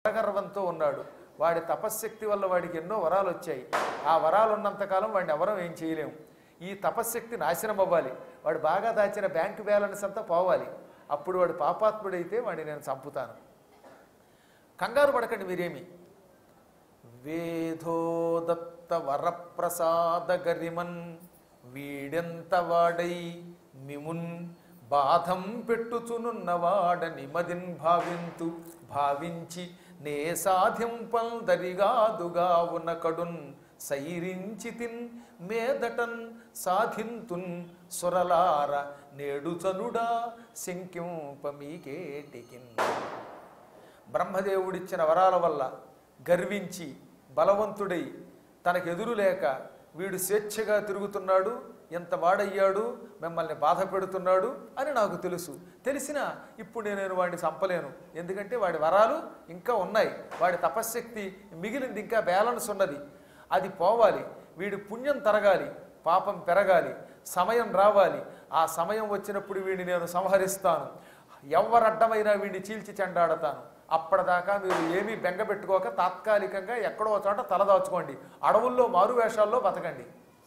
గర్వంతో ఉన్నాడు వాడి తపశ్శక్తి వల్ల వాడికి ఎన్నో వరాలు వచ్చాయి ఆ వరాలు ఉన్నంతకాలం వాడిని ఎవరం ఏం చేయలేము ఈ తపశ్శక్తి నాశనం అవ్వాలి వాడు బాగా దాచిన బ్యాంక్ బ్యాలెన్స్ అంతా పోవాలి అప్పుడు వాడు పాపాత్ముడైతే వాడిని నేను చంపుతాను కంగారు పడకండి మీరేమి వేధోదత్త వరప్రసాద గరిమన్ వీడెంత వాడై మిమున్ బాధం పెట్టుచునున్నవాడని మదిన్ భావింతు భావించి నే సాధింపల్ దరిగాదుగా ఉన్న కడున్ సైరించి తిన్ మేదటన్ సాధింతున్ సురలార నేడు చనుడా శంకింప మీకేటికిన్ బ్రహ్మదేవుడిచ్చిన వరాల వల్ల గర్వించి బలవంతుడై తనకు ఎదురు లేక వీడు స్వేచ్ఛగా తిరుగుతున్నాడు ఎంత వాడయ్యాడు మిమ్మల్ని బాధ పెడుతున్నాడు అని నాకు తెలుసు తెలిసినా ఇప్పుడు నేను వాడిని చంపలేను ఎందుకంటే వాడి వరాలు ఇంకా ఉన్నాయి వాడి తపశ్శక్తి మిగిలింది ఇంకా బ్యాలెన్స్ ఉన్నది అది పోవాలి వీడి పుణ్యం తరగాలి పాపం పెరగాలి సమయం రావాలి ఆ సమయం వచ్చినప్పుడు వీడిని నేను సంహరిస్తాను ఎవరడ్డమైనా వీడిని చీల్చి చెండాడతాను అప్పటిదాకా మీరు ఏమీ బెంగ పెట్టుకోక తాత్కాలికంగా ఎక్కడో ఒక చోట తలదాచుకోండి అడవుల్లో మారువేషాల్లో బతకండి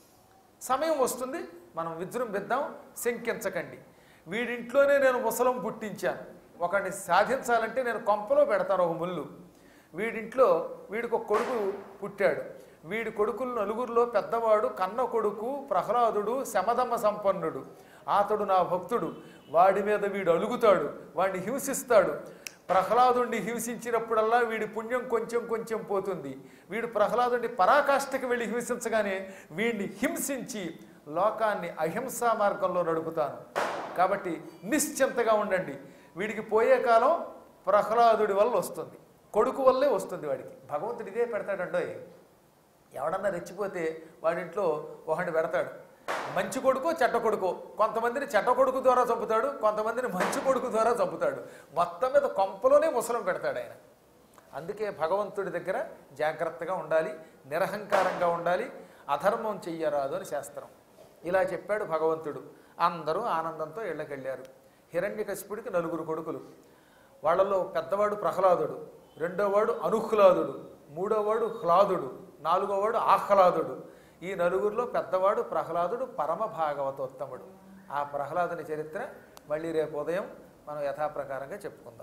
సమయం వస్తుంది మనం విజృంభిద్దాం శంకించకండి వీడింట్లోనే నేను ముసలం పుట్టించాను ఒకడిని సాధించాలంటే నేను కొంపలో పెడతాను ఒక ముళ్ళు వీడింట్లో వీడికి ఒక కొడుకు పుట్టాడు వీడి కొడుకులు నలుగురిలో పెద్దవాడు కన్న కొడుకు ప్రహ్లాదుడు శమధమ్మ సంపన్నుడు అతడు నా భక్తుడు వాడి మీద వీడు అలుగుతాడు వాడిని హింసిస్తాడు ప్రహ్లాదుడిని హింసించినప్పుడల్లా వీడి పుణ్యం కొంచెం కొంచెం పోతుంది వీడు ప్రహ్లాదుడిని పరాకాష్ఠకి వెళ్ళి హింసించగానే వీడిని హింసించి లోకాన్ని అహింసా మార్గంలో నడుపుతాను కాబట్టి నిశ్చింతగా ఉండండి వీడికి పోయే కాలం ప్రహ్లాదుడి వల్ల వస్తుంది కొడుకు వల్లే వస్తుంది వాడికి భగవంతుడు ఇదే పెడతాడండోయ్ ఎవడన్నా రెచ్చిపోతే వాడింట్లో ఒకటి పెడతాడు మంచి కొడుకు చెడ్డ కొడుకు కొంతమందిని చెడ్డ కొడుకు ద్వారా చంపుతాడు కొంతమందిని మంచి కొడుకు ద్వారా చంపుతాడు మొత్తం మీద కొంపలోనే ముసలం పెడతాడు ఆయన అందుకే భగవంతుడి దగ్గర జాగ్రత్తగా ఉండాలి నిరహంకారంగా ఉండాలి అధర్మం చెయ్యరాదు అని శాస్త్రం ఇలా చెప్పాడు భగవంతుడు అందరూ ఆనందంతో ఇళ్ళకెళ్ళారు హిరణ్యకశిపుడికి నలుగురు కొడుకులు వాళ్ళలో పెద్దవాడు ప్రహ్లాదుడు రెండోవాడు అనుహ్లాదుడు మూడోవాడు హ్లాదుడు నాలుగోవాడు ఆహ్లాదుడు ఈ నలుగురిలో పెద్దవాడు ప్రహ్లాదుడు పరమ భాగవతోత్తముడు ఆ ప్రహ్లాదుని చరిత్ర మళ్ళీ రేపు ఉదయం మనం యథాప్రకారంగా చెప్పుకుందాం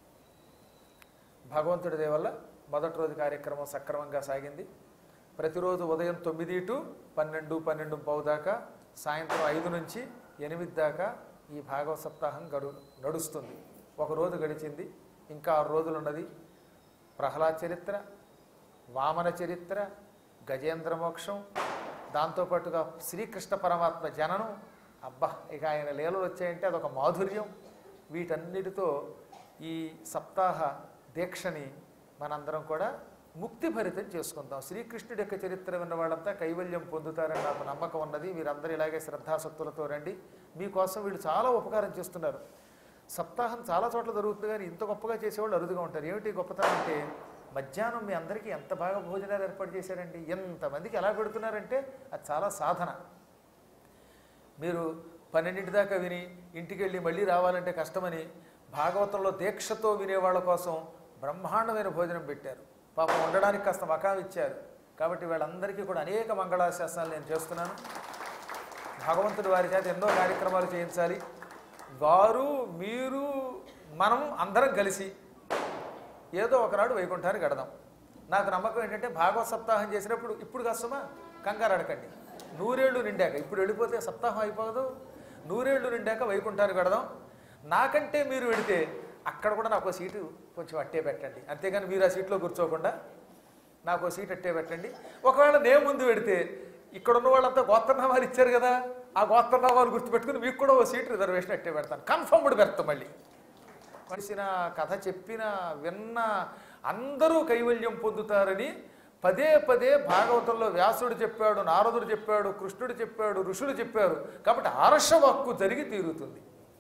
భగవంతుడి దయ వల్ల మొదటి రోజు కార్యక్రమం సక్రమంగా సాగింది ప్రతిరోజు ఉదయం తొమ్మిది టు పన్నెండు పన్నెండు పావు దాకా సాయంత్రం ఐదు నుంచి ఎనిమిది దాకా ఈ భాగవత సప్తాహం గడు నడుస్తుంది ఒక రోజు గడిచింది ఇంకా ఆరు రోజులు ఉన్నది ప్రహ్లాద్ చరిత్ర వామన చరిత్ర గజేంద్ర మోక్షం దాంతోపాటుగా శ్రీకృష్ణ పరమాత్మ జననం అబ్బా ఇక ఆయన లీలలు వచ్చాయంటే అదొక మాధుర్యం వీటన్నిటితో ఈ సప్తాహ దీక్షని మనందరం కూడా ముక్తి భరితం చేసుకుందాం శ్రీకృష్ణుడి యొక్క చరిత్ర విన్న వాళ్ళంతా కైవల్యం పొందుతారని నాకు నమ్మకం ఉన్నది మీరందరూ ఇలాగే శ్రద్ధాసక్తులతో రండి మీకోసం వీళ్ళు చాలా ఉపకారం చేస్తున్నారు సప్తాహం చాలా చోట్ల జరుగుతుంది కానీ ఇంత గొప్పగా చేసేవాళ్ళు అరుదుగా ఉంటారు ఏమిటి గొప్పతనం అంటే మధ్యాహ్నం మీ అందరికీ ఎంత బాగా భోజనాలు ఏర్పాటు చేశారండి ఎంతమందికి ఎలా పెడుతున్నారంటే అది చాలా సాధన మీరు పన్నెండింటి దాకా విని ఇంటికి వెళ్ళి మళ్ళీ రావాలంటే కష్టమని భాగవతంలో దీక్షతో వినేవాళ్ళ కోసం బ్రహ్మాండమైన భోజనం పెట్టారు పాపం ఉండడానికి కాస్త మకాం ఇచ్చారు కాబట్టి వీళ్ళందరికీ కూడా అనేక మంగళాశాసనాలు నేను చేస్తున్నాను భగవంతుడి వారి చేత ఎన్నో కార్యక్రమాలు చేయించాలి వారు మీరు మనం అందరం కలిసి ఏదో ఒకనాడు వైకుంఠానికి గడదాం నాకు నమ్మకం ఏంటంటే భాగవత సప్తాహం చేసినప్పుడు ఇప్పుడు కష్టమా కంగారు అడకండి నూరేళ్ళు నిండాక ఇప్పుడు వెళ్ళిపోతే సప్తాహం అయిపోదు నూరేళ్ళు నిండాక వైకుంఠానికి గడదాం నాకంటే మీరు వెడితే అక్కడ కూడా నాకు ఒక సీటు కొంచెం అట్టే పెట్టండి అంతేగాని మీరు ఆ సీట్లో కూర్చోకుండా నాకు ఒక సీట్ అట్టే పెట్టండి ఒకవేళ నేను ముందు పెడితే ఇక్కడ ఉన్న వాళ్ళంతా గోత్రనామాలు ఇచ్చారు కదా ఆ గోత్రనామాలు గుర్తుపెట్టుకుని మీకు కూడా ఓ సీట్ రిజర్వేషన్ అట్టే పెడతాను కన్ఫర్మ్డ్ పెడతాం మళ్ళీ మనిషిన కథ చెప్పిన విన్న అందరూ కైవల్యం పొందుతారని పదే పదే భాగవతంలో వ్యాసుడు చెప్పాడు నారదుడు చెప్పాడు కృష్ణుడు చెప్పాడు ఋషులు చెప్పారు కాబట్టి ఆర్షవాక్కు జరిగి తీరుతుంది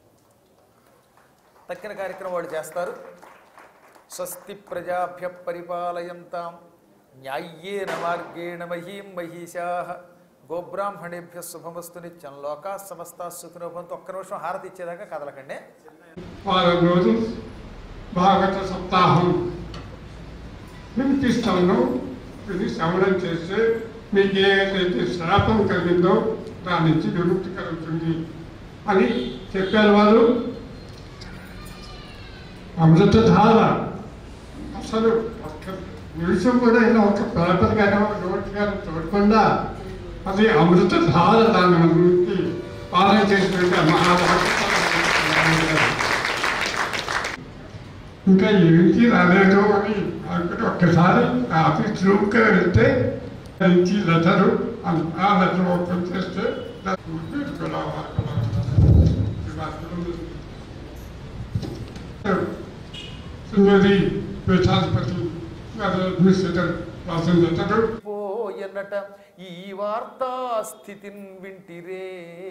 తక్కిన కార్యక్రమం వాళ్ళు చేస్తారు స్వస్తి ప్రజాభ్య పరిపాలయంతాం న్యాయ్యేన మార్గేణ మహీం మహిషా గోబ్రాహ్మణేభ్య శుభమస్తు నిత్యం లోకా సమస్త సుఖినోభంతో ఒక్క నిమిషం హారతి ఇచ్చేదాకా కదలకండి వారం రోజు భాగవత సప్తాహం వినిపిస్తాను విని శ్రవణం చేస్తే మీకు ఏదైతే శ్రాపం కలిగిందో దాని నుంచి విముక్తి కలుగుతుంది అని చెప్పారు వాళ్ళు అమృతధార అసలు ఒక్క నిమిషం కూడా ఇలా ఒక పేపర్ గానో నోట్ గానో చూడకుండా అది అమృతధార దాని గురించి పాలన చేసినట్టు మహాభారత ఇంకా ఏంటి రాలేదు అని అనుకుని ఒక్కసారి ఆఫీస్ రూమ్కి వెళ్తే నుంచి లెటరు ఆ లెటర్ ఓపెన్ చేస్తే సుందరి పీఠాధిపతి అడ్మినిస్ట్రేటర్ రాసిన లెటరు పోయన్నట ఈ వార్తా స్థితిని వింటిరే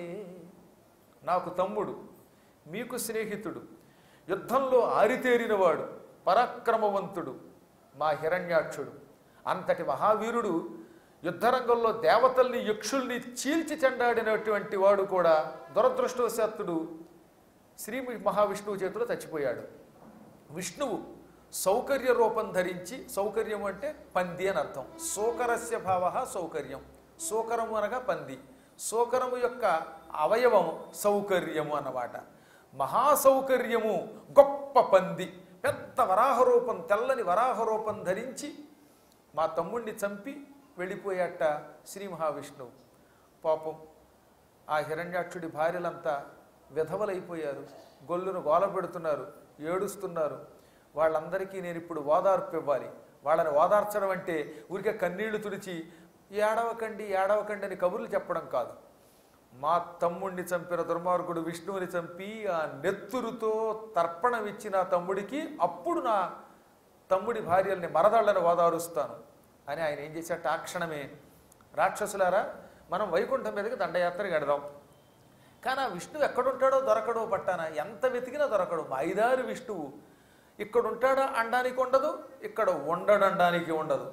నాకు తమ్ముడు మీకు స్నేహితుడు యుద్ధంలో ఆరితేరినవాడు పరాక్రమవంతుడు మా హిరణ్యాక్షుడు అంతటి మహావీరుడు యుద్ధరంగంలో దేవతల్ని యక్షుల్ని చీల్చి చెండాడినటువంటి వాడు కూడా దురదృష్టవశాత్తుడు శ్రీ మహావిష్ణువు చేతిలో చచ్చిపోయాడు విష్ణువు సౌకర్య రూపం ధరించి సౌకర్యం అంటే పంది అని అర్థం సోకరస్య భావ సౌకర్యం సోకరము అనగా పంది సోకరము యొక్క అవయవం సౌకర్యము అన్నమాట మహాసౌకర్యము గొప్ప పంది పెద్ద వరాహ రూపం తెల్లని వరాహ రూపం ధరించి మా తమ్ముణ్ణి చంపి వెళ్ళిపోయాట శ్రీ మహావిష్ణువు పాపం ఆ హిరణ్యాక్షుడి భార్యలంతా విధవలైపోయారు గొల్లును గోల పెడుతున్నారు ఏడుస్తున్నారు వాళ్ళందరికీ నేను ఇప్పుడు ఓదార్పు ఇవ్వాలి వాళ్ళని ఓదార్చడం అంటే ఊరికే కన్నీళ్లు తుడిచి ఏడవకండి ఏడవకండి అని కబుర్లు చెప్పడం కాదు మా తమ్ముడిని చంపిన దుర్మార్గుడు విష్ణువుని చంపి ఆ నెత్తురుతో తర్పణం ఇచ్చిన తమ్ముడికి అప్పుడు నా తమ్ముడి భార్యల్ని మరదళ్ళని ఓదారుస్తాను అని ఆయన ఏం చేశాట ఆ క్షణమే రాక్షసులారా మనం వైకుంఠం మీదకి దండయాత్ర గడదాం కానీ ఆ విష్ణువు ఎక్కడుంటాడో దొరకడో పట్టాన ఎంత వెతికినా దొరకడు మా ఐదారు విష్ణువు ఇక్కడ ఉంటాడా అనడానికి ఉండదు ఇక్కడ ఉండడనడానికి ఉండదు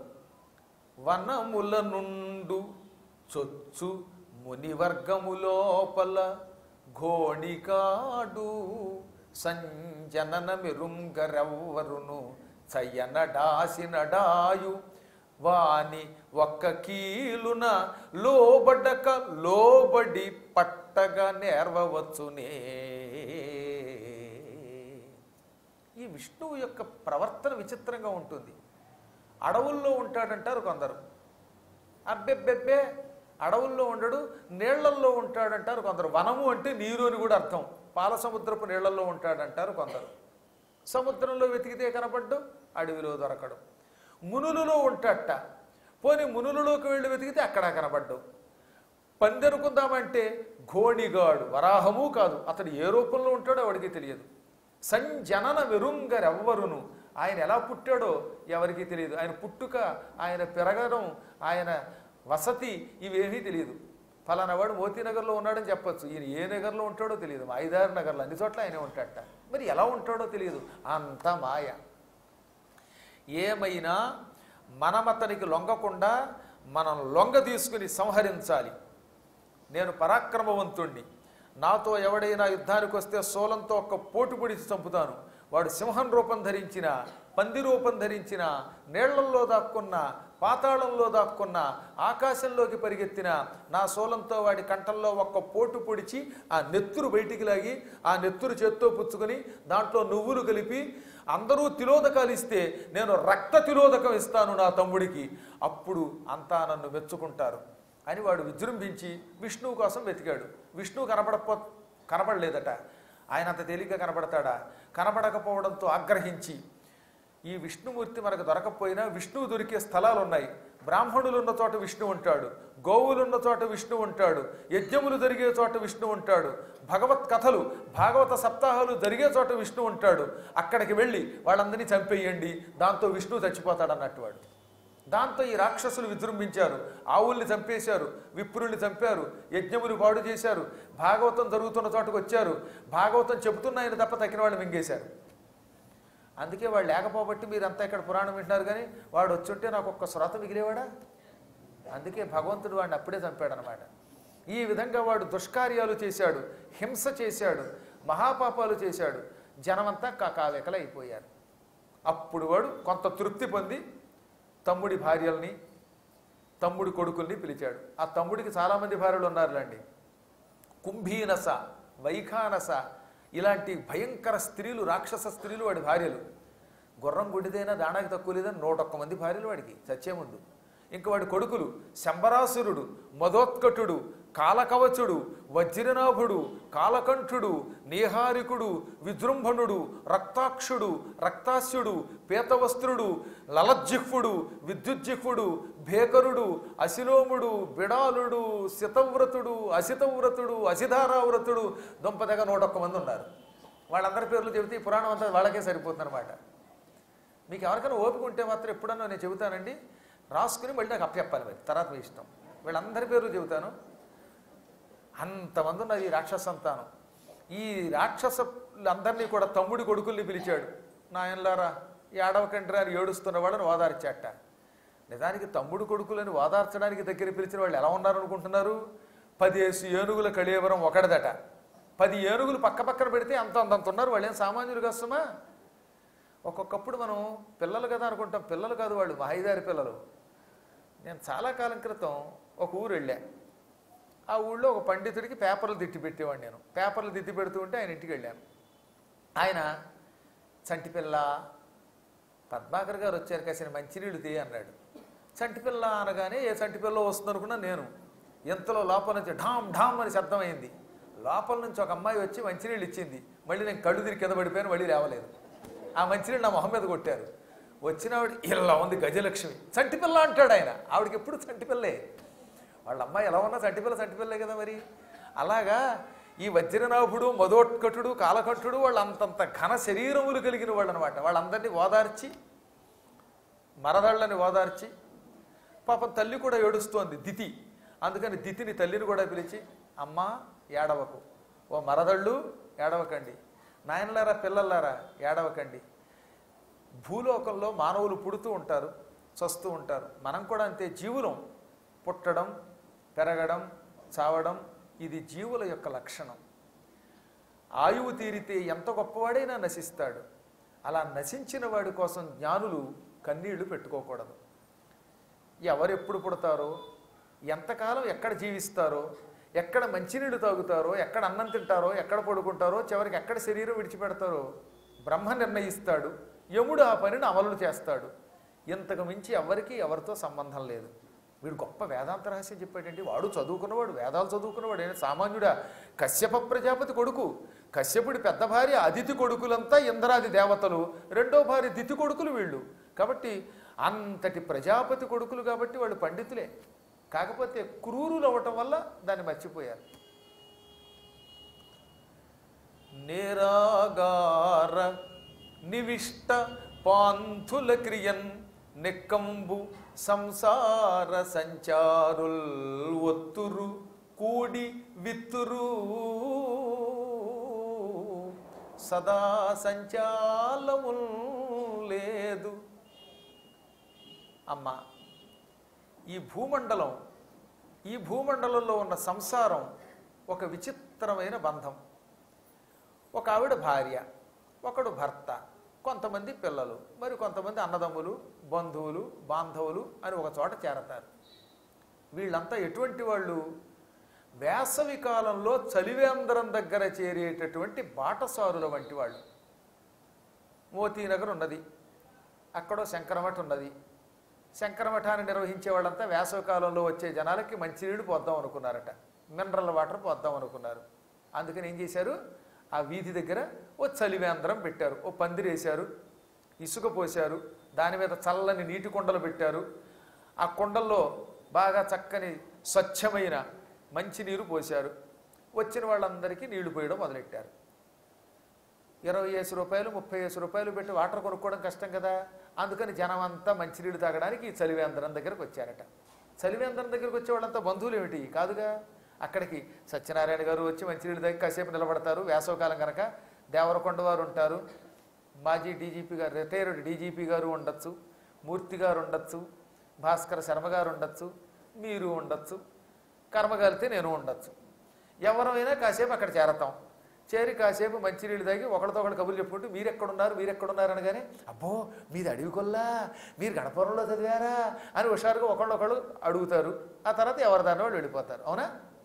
వనముల నుండు చొచ్చు మునివర్గము లోపల ఘోణికాడు సంజనన మెరుంగరెవ్వరును చయ్యనడాసినడాయు వాని ఒక్క కీలున లోబడక లోబడి పట్టగా నేర్వవచ్చునే ఈ విష్ణువు యొక్క ప్రవర్తన విచిత్రంగా ఉంటుంది అడవుల్లో ఉంటాడంటారు కొందరు అబ్బెబ్బెబ్బే అడవుల్లో ఉండడు నీళ్లల్లో ఉంటాడంటారు కొందరు వనము అంటే నీరు అని కూడా అర్థం పాల సముద్రపు నీళ్లలో ఉంటాడంటారు కొందరు సముద్రంలో వెతికితే కనపడ్డు అడవిలో దొరకడు మునులలో ఉంటాడట పోనీ మునులలోకి వెళ్ళి వెతికితే అక్కడ కనపడ్డు పందెనుకుందామంటే ఘోణిగాడు వరాహము కాదు అతడు ఏ రూపంలో ఉంటాడో వాడికి తెలియదు సంజనన వెరుంగరెవ్వరును ఆయన ఎలా పుట్టాడో ఎవరికీ తెలియదు ఆయన పుట్టుక ఆయన పెరగడం ఆయన వసతి ఇవేమీ తెలియదు ఫలానా వాడు మోతీ నగర్లో ఉన్నాడని చెప్పొచ్చు ఈయన ఏ నగర్లో ఉంటాడో తెలియదు ఐదారు నగర్లో అన్ని చోట్ల ఆయనే ఉంటాడట మరి ఎలా ఉంటాడో తెలియదు అంత మాయ ఏమైనా మనం అతనికి లొంగకుండా మనం లొంగ తీసుకుని సంహరించాలి నేను పరాక్రమవంతుణ్ణి నాతో ఎవడైనా యుద్ధానికి వస్తే సోలంతో ఒక్క పోటు పొడిచి చంపుతాను వాడు సింహం రూపం ధరించిన పంది రూపం ధరించిన నీళ్లల్లో దాక్కున్న పాతాళంలో దాక్కున్న ఆకాశంలోకి పరిగెత్తిన నా సోలంతో వాడి కంఠంలో ఒక్క పోటు పొడిచి ఆ నెత్తురు బయటికి లాగి ఆ నెత్తురు చేత్తో పుచ్చుకొని దాంట్లో నువ్వులు కలిపి అందరూ తిలోదకాలు ఇస్తే నేను రక్త తిలోదకం ఇస్తాను నా తమ్ముడికి అప్పుడు అంతా నన్ను మెచ్చుకుంటారు అని వాడు విజృంభించి విష్ణువు కోసం వెతికాడు విష్ణువు కనపడపో కనపడలేదట ఆయన అంత తేలిగ్గా కనపడతాడా కనపడకపోవడంతో ఆగ్రహించి ఈ విష్ణుమూర్తి మనకు దొరకపోయినా విష్ణువు దొరికే స్థలాలు ఉన్నాయి బ్రాహ్మణులు ఉన్న చోట విష్ణు ఉంటాడు గోవులు ఉన్న చోట విష్ణు ఉంటాడు యజ్ఞములు జరిగే చోట విష్ణు ఉంటాడు భగవత్ కథలు భాగవత సప్తాహాలు జరిగే చోట విష్ణు ఉంటాడు అక్కడికి వెళ్ళి వాళ్ళందరినీ చంపేయండి దాంతో విష్ణువు చచ్చిపోతాడు అన్నట్టు వాడు దాంతో ఈ రాక్షసులు విజృంభించారు ఆవుల్ని చంపేశారు విప్రుల్ని చంపారు యజ్ఞములు పాడు చేశారు భాగవతం జరుగుతున్న చోటకు వచ్చారు భాగవతం చెబుతున్న ఆయన తప్ప తక్కిన వాళ్ళు మింగేశారు అందుకే వాళ్ళు లేకపోబట్టి మీరంతా ఇక్కడ పురాణం వింటున్నారు కానీ వాడు వచ్చుంటే నాకు ఒక్క శ్రోత మిగిలేవాడా అందుకే భగవంతుడు వాడిని అప్పుడే చంపాడనమాట ఈ విధంగా వాడు దుష్కార్యాలు చేశాడు హింస చేశాడు మహాపాపాలు చేశాడు జనమంతా కాకావేకలు అయిపోయారు అప్పుడు వాడు కొంత తృప్తి పొంది తమ్ముడి భార్యల్ని తమ్ముడి కొడుకుల్ని పిలిచాడు ఆ తమ్ముడికి చాలామంది భార్యలు ఉన్నారులేండి కుంభీనస వైఖానస ఇలాంటి భయంకర స్త్రీలు రాక్షస స్త్రీలు వాడి భార్యలు గుర్రం గుడిదైనా దానాకి తక్కువ లేదని నూట ఒక్క మంది భార్యలు వాడికి చచ్చే ముందు ఇంక వాడి కొడుకులు శంబరాసురుడు మదోత్కటుడు కాలకవచుడు వజ్రనాభుడు కాలకంఠుడు నీహారికుడు విజృంభణుడు రక్తాక్షుడు రక్తాస్యుడు పీతవస్త్రుడు లలజ్జిహ్వుడు విద్యుజ్జిహ్వుడు భేకరుడు అశిలోముడు బిడాలుడు శితవ్రతుడు అసితవ్రతుడు అసిధారావ్రతుడు దొంపదగా నూట ఒక్క మంది ఉన్నారు వాళ్ళందరి పేర్లు చెబితే ఈ పురాణం అంతా వాళ్ళకే సరిపోతుందన్నమాట మీకు ఎవరికైనా ఓపిక ఉంటే మాత్రం ఎప్పుడన్నా నేను చెబుతానండి రాసుకుని మళ్ళీ నాకు అప్పచెప్పాలి మరి తర్వాత మీ ఇష్టం వీళ్ళందరి పేర్లు చెబుతాను అంతమంది ఉన్నది ఈ రాక్షస సంతానం ఈ రాక్షసులందరినీ కూడా తమ్ముడి కొడుకుల్ని పిలిచాడు నాయనలారా ఏడవకండ్రా అని ఏడుస్తున్న వాళ్ళని ఓదార్చాట నిజానికి తమ్ముడు కొడుకులని ఓదార్చడానికి దగ్గర పిలిచిన వాళ్ళు ఎలా ఉన్నారు అనుకుంటున్నారు పదేసి ఏనుగుల కళేవరం ఒకటిదట పది ఏనుగులు పక్క పక్కన పెడితే అంత అంతంత ఉన్నారు వాళ్ళు ఏం సామాన్యులు కష్టమా ఒక్కొక్కప్పుడు మనం పిల్లలు కదా అనుకుంటాం పిల్లలు కాదు వాళ్ళు మా ఐదారు పిల్లలు నేను చాలా కాలం క్రితం ఒక ఊరు వెళ్ళా ఆ ఊళ్ళో ఒక పండితుడికి పేపర్లు తిట్టి పెట్టేవాడు నేను పేపర్లు తిట్టి పెడుతూ ఉంటే ఆయన ఇంటికి వెళ్ళాను ఆయన చంటిపిల్ల పద్మాకర్ గారు వచ్చారు కాసిన మంచినీళ్ళు తీ అన్నాడు చంటిపిల్ల అనగానే ఏ చంటిపిల్ల వస్తుంది అనుకున్నా నేను ఎంతలో లోపల నుంచి ఢామ్ ఢామ్ అని శబ్దం అయింది లోపల నుంచి ఒక అమ్మాయి వచ్చి మంచినీళ్ళు ఇచ్చింది మళ్ళీ నేను కళ్ళు తిరిగి కింద పడిపోయాను మళ్ళీ లేవలేదు ఆ మంచినీళ్ళు నా మొహం మీద కొట్టారు వచ్చిన ఆవిడ ఇలా ఉంది గజలక్ష్మి చంటిపిల్ల అంటాడు ఆయన ఆవిడకి ఎప్పుడు చంటిపిల్లే వాళ్ళ అమ్మాయి ఎలా ఉన్నా చంటిపిల్ల చంటిపిల్లే కదా మరి అలాగా ఈ వజ్రనాభుడు మధోత్కటుడు కాలకట్టుడు వాళ్ళు అంతంత ఘన శరీరములు కలిగిన వాళ్ళు అనమాట వాళ్ళందరినీ ఓదార్చి మరదళ్ళని ఓదార్చి పాపం తల్లి కూడా ఏడుస్తోంది దితి అందుకని దితిని తల్లిని కూడా పిలిచి అమ్మా ఏడవకు ఓ మరదళ్ళు ఏడవకండి నాయనలారా పిల్లలారా ఏడవకండి భూలోకంలో మానవులు పుడుతూ ఉంటారు చస్తూ ఉంటారు మనం కూడా అంతే జీవులం పుట్టడం పెరగడం చావడం ఇది జీవుల యొక్క లక్షణం ఆయువు తీరితే ఎంత గొప్పవాడైనా నశిస్తాడు అలా నశించిన వాడి కోసం జ్ఞానులు కన్నీళ్లు పెట్టుకోకూడదు ఎవరెప్పుడు పుడతారో ఎంతకాలం ఎక్కడ జీవిస్తారో ఎక్కడ మంచినీళ్ళు తాగుతారో ఎక్కడ అన్నం తింటారో ఎక్కడ పడుకుంటారో చివరికి ఎక్కడ శరీరం విడిచిపెడతారో బ్రహ్మ నిర్ణయిస్తాడు యముడు ఆ పనిని అమలు చేస్తాడు ఇంతకు మించి ఎవరికి ఎవరితో సంబంధం లేదు వీడు గొప్ప వేదాంత రహస్యం చెప్పాడండి వాడు చదువుకున్నవాడు వేదాలు చదువుకున్నవాడు ఆయన సామాన్యుడా కశ్యప ప్రజాపతి కొడుకు కశ్యపుడి పెద్ద భార్య అదితి కొడుకులంతా ఇంద్రాది దేవతలు రెండో భార్య దితి కొడుకులు వీళ్ళు కాబట్టి అంతటి ప్రజాపతి కొడుకులు కాబట్టి వాళ్ళు పండితులే కాకపోతే క్రూరులు అవ్వటం వల్ల దాన్ని మర్చిపోయారు నిరాగార నివిష్ట పాంథుల క్రియన్ నిక్కంబు సంసార సంచారుల్ ఒత్తురు కూడి విత్తురు సదా సంచాలముల్ లేదు అమ్మా ఈ భూమండలం ఈ భూమండలంలో ఉన్న సంసారం ఒక విచిత్రమైన బంధం ఒక ఆవిడ భార్య ఒకడు భర్త కొంతమంది పిల్లలు మరి కొంతమంది అన్నదమ్ములు బంధువులు బాంధవులు అని ఒక చోట చేరతారు వీళ్ళంతా ఎటువంటి వాళ్ళు వేసవి కాలంలో చలివేంద్రం దగ్గర చేరేటటువంటి బాటసారుల వంటి వాళ్ళు మోతీనగర్ ఉన్నది అక్కడో శంకరమఠ ఉన్నది శంకరమఠాన్ని నిర్వహించే వాళ్ళంతా వేసవి కాలంలో వచ్చే జనాలకి మంచినీళ్ళు పోద్దాం అనుకున్నారట మినరల్ వాటర్ పోద్దాం అనుకున్నారు అందుకని ఏం చేశారు ఆ వీధి దగ్గర ఓ చలివేంద్రం పెట్టారు ఓ పందిరి వేశారు ఇసుక పోశారు దాని మీద చల్లని నీటి కుండలు పెట్టారు ఆ కుండల్లో బాగా చక్కని స్వచ్ఛమైన మంచినీరు పోశారు వచ్చిన వాళ్ళందరికీ నీళ్లు పోయడం మొదలెట్టారు ఇరవై వేసి రూపాయలు ముప్పై వేసి రూపాయలు పెట్టి వాటర్ కొనుక్కోవడం కష్టం కదా అందుకని జనం అంతా మంచినీళ్ళు తాగడానికి ఈ చలివేంద్రం దగ్గరకు వచ్చారట చలివేంద్రం దగ్గరకు వచ్చే వాళ్ళంతా బంధువులు ఏమిటి కాదుగా అక్కడికి సత్యనారాయణ గారు వచ్చి మంచినీళ్ళు తాగి కాసేపు నిలబడతారు వేసవకాలం కనుక దేవరకొండ వారు ఉంటారు మాజీ డీజీపీ గారు రిటైర్డ్ డీజీపీ గారు ఉండొచ్చు మూర్తి గారు ఉండొచ్చు భాస్కర శర్మ గారు ఉండొచ్చు మీరు ఉండొచ్చు కర్మగాలితే నేను ఉండొచ్చు ఎవరైనా కాసేపు అక్కడ చేరతాం చేరి కాసేపు మంచినీళ్ళు తాగి ఒకరితో ఒకరు కబుర్లు చెప్పుకుంటూ మీరు ఎక్కడున్నారు మీరు ఎక్కడున్నారు అనగానే అబ్బో మీది అడవి కొల్లా మీరు గణపురంలో చదివారా అని హుషారుగా ఒకళ్ళొకళ్ళు అడుగుతారు ఆ తర్వాత ఎవరి దాని వాళ్ళు వెళ్ళిపోతారు అవునా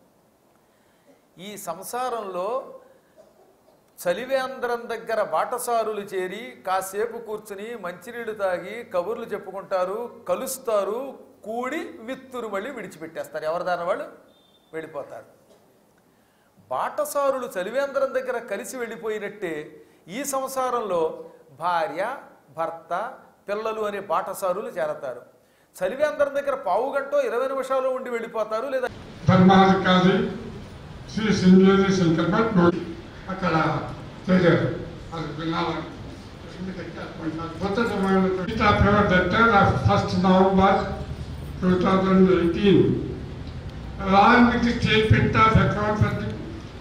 ఈ సంసారంలో చలివేంద్రం దగ్గర బాటసారులు చేరి కాసేపు కూర్చుని మంచినీళ్ళు తాగి కబుర్లు చెప్పుకుంటారు కలుస్తారు కూడి విత్తురు మళ్ళీ విడిచిపెట్టేస్తారు ఎవరి దాని వాళ్ళు వెళ్ళిపోతారు బాటసారులు చలివేంద్రం దగ్గర కలిసి వెళ్ళిపోయినట్టే ఈ సంసారంలో భార్య భర్త పిల్లలు అనే బాటసారులు చేరతారు చలివేంద్రం దగ్గర పావు గంట ఇరవై నిమిషాలు ఉండి వెళ్ళిపోతారు లేదా ధర్మాధికారి శ్రీ సింగేరి శంకర్ భట్ అక్కడ చేరారు అది వినాలని ఎందుకంటే అటువంటి అద్భుతమైన Geeta favour letter of first November two thousand eighteen along with the statement of account for the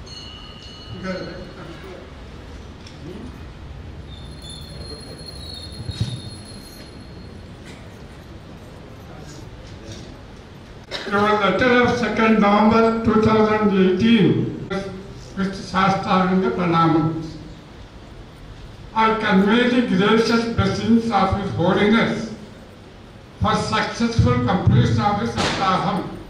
Your letter of second November two thousand eighteen with Shastaranga Pranamam. I convey the gracious blessings of His Holiness for successful completion of the Saptaham